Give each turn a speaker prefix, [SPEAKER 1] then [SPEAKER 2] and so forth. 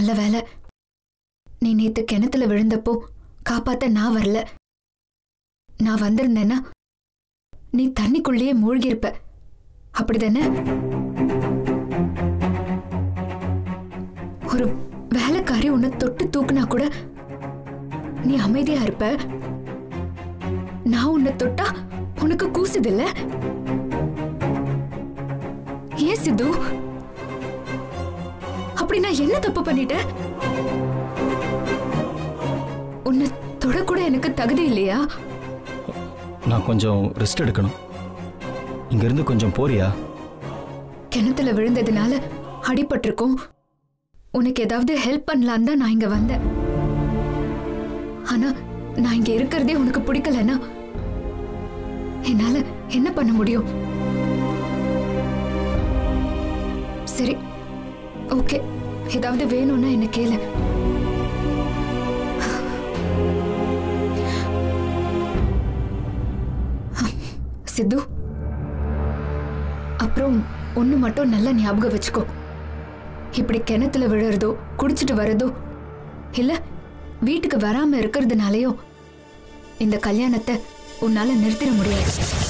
[SPEAKER 1] நல்ல வேலை நீ நேத்து கிணத்துல விழுந்தப்போ காப்பாத்த நான் வரல நான் வந்திருந்தேன்னா நீ தண்ணிக்குள்ளேயே மூழ்கியிருப்ப அப்படிதானே ஒரு வேலைக்காரி உன்னை தொட்டு தூக்குனா கூட நீ அமைதியா இருப்ப நான் உன்னை தொட்டா உனக்கு கூசுதில்ல ஏன் சித்து அப்படி நான் என்ன தப்பு பண்ணிட்டேன் உன்னை தொடக்கூட எனக்கு தகுதி இல்லையா
[SPEAKER 2] நான் கொஞ்சம் ரெஸ்ட் எடுக்கணும் இங்கிருந்து கொஞ்சம் போறியா
[SPEAKER 1] கிணத்துல விழுந்ததுனால அடிபட்டிருக்கும் உனக்கு ஏதாவது ஹெல்ப் பண்ணலாம் தான் நான் இங்க வந்தேன் ஆனா நான் இங்க இருக்கிறதே உனக்கு பிடிக்கலனா என்னால என்ன பண்ண முடியும் சரி ஓகே ஏதாவது வேணும்னா என்ன கேளு சித்து அப்புறம் ஒண்ணு மட்டும் நல்லா ஞாபகம் வச்சுக்கோ இப்படி கிணத்துல விழுறதோ குடிச்சிட்டு வரதோ இல்ல வீட்டுக்கு வராம இருக்கிறதுனாலயோ இந்த கல்யாணத்தை உன்னால நிறுத்திட முடியாது